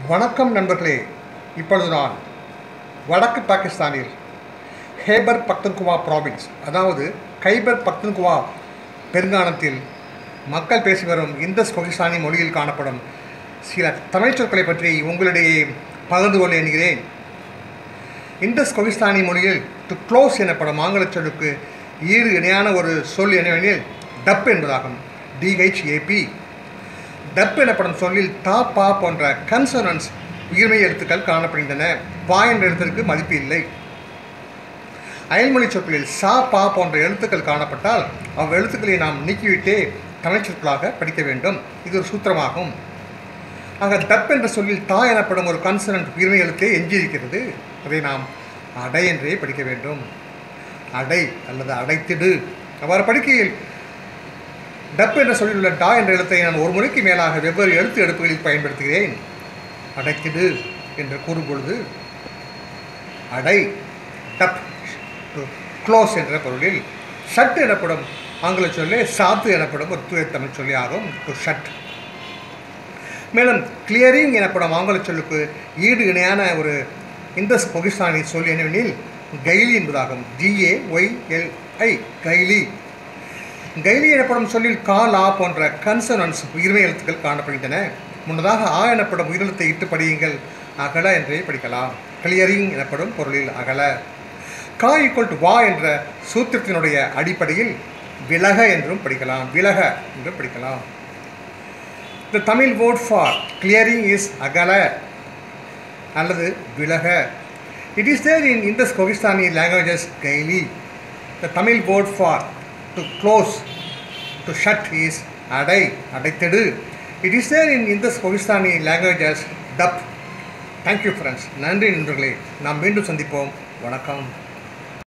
வணக்கம் நண்பர்களே இப்பொழுது நான் வடக்கு பாகிஸ்தானில் ஹேபர் பக்தன்குவா ப்ராவின்ஸ் அதாவது கைபர் பக்தன்குவா பெருங்கானத்தில் மக்கள் பேசி வரும் இந்தஸ் கொகிஸ்தானி மொழியில் காணப்படும் சில தமிழ் சொற்களை பற்றி உங்களிடையே பகிர்ந்து கொள்ள எண்கிறேன் இந்தஸ் கொகிஸ்தானி மொழியில் டு க்ளோஸ் எனப்படும் ஆங்கிலச் சொல்லுக்கு ஈடு இணையான ஒரு சொல் என்னவெனில் டப் என்பதாகும் டிஹெச்ஏபி டப் எனப்படும் சொல்லில் தா பா போன்ற கன்சனன்ஸ் உயிர்மை எழுத்துக்கள் காணப்படுகின்றன பா என்ற எழுத்திற்கு மதிப்பு இல்லை அயல்மொழி சொற்களில் சா பா போன்ற எழுத்துக்கள் காணப்பட்டால் அவ்வெழுத்துக்களை நாம் நீக்கிவிட்டே தமிழ் சொற்களாக படிக்க வேண்டும் இது ஒரு சூத்திரமாகும் ஆக டப் என்ற சொல்லில் தா எனப்படும் ஒரு கன்சனன்ட் உயிர்மை எழுத்தே எஞ்சியிருக்கிறது அதை நாம் அடை என்றே படிக்க வேண்டும் அடை அல்லது அடைத்திடு அவ்வாறு படிக்கையில் டப் என்ற சொல்லில் உள்ள டா என்ற எழுத்தை நான் ஒரு முறைக்கு மேலாக வெவ்வேறு எழுத்து எடுப்புகளில் பயன்படுத்துகிறேன் அடைத்திடு என்று கூறும்பொழுது அடை டப் க்ளோஸ் என்ற பொருளில் ஷட் எனப்படும் ஆங்கில சொல்லே சாத்து எனப்படும் ஒரு தூய தமிழ் சொல்லி ஆகும் டு ஷட் மேலும் கிளியரிங் எனப்படும் ஆங்கில சொல்லுக்கு ஈடு இணையான ஒரு இந்த பொகிஸ்தானி சொல் என்னவெனில் கைலி என்பதாகும் ஜிஏ ஒய் எல் ஐ கைலி கைலி எனப்படும் சொல்லில் கா லா போன்ற கன்சனன்ஸ் உயிர்மை எழுத்துக்கள் காணப்படுகின்றன முன்னதாக ஆ எனப்படும் உயிரெழுத்தை இட்டு படியுங்கள் அகல என்றே படிக்கலாம் கிளியரிங் எனப்படும் பொருளில் அகல கா ஈக்குவல் டு வா என்ற சூத்திரத்தினுடைய அடிப்படையில் விலக என்றும் படிக்கலாம் விலக என்றும் படிக்கலாம் the Tamil word for clearing is அகல அல்லது விலக இட் இஸ் தேர் இன் இந்த கொகிஸ்தானி லாங்குவேஜஸ் கைலி the Tamil word for to close to shut is அடை அடைத்திடு இட் இஸ் தேர் இன் இந்த கொகிஸ்தானி லாங்குவேஜஸ் டப் தேங்க்யூ ஃப்ரெண்ட்ஸ் நன்றி நண்பர்களே நாம் மீண்டும் சந்திப்போம் வணக்கம்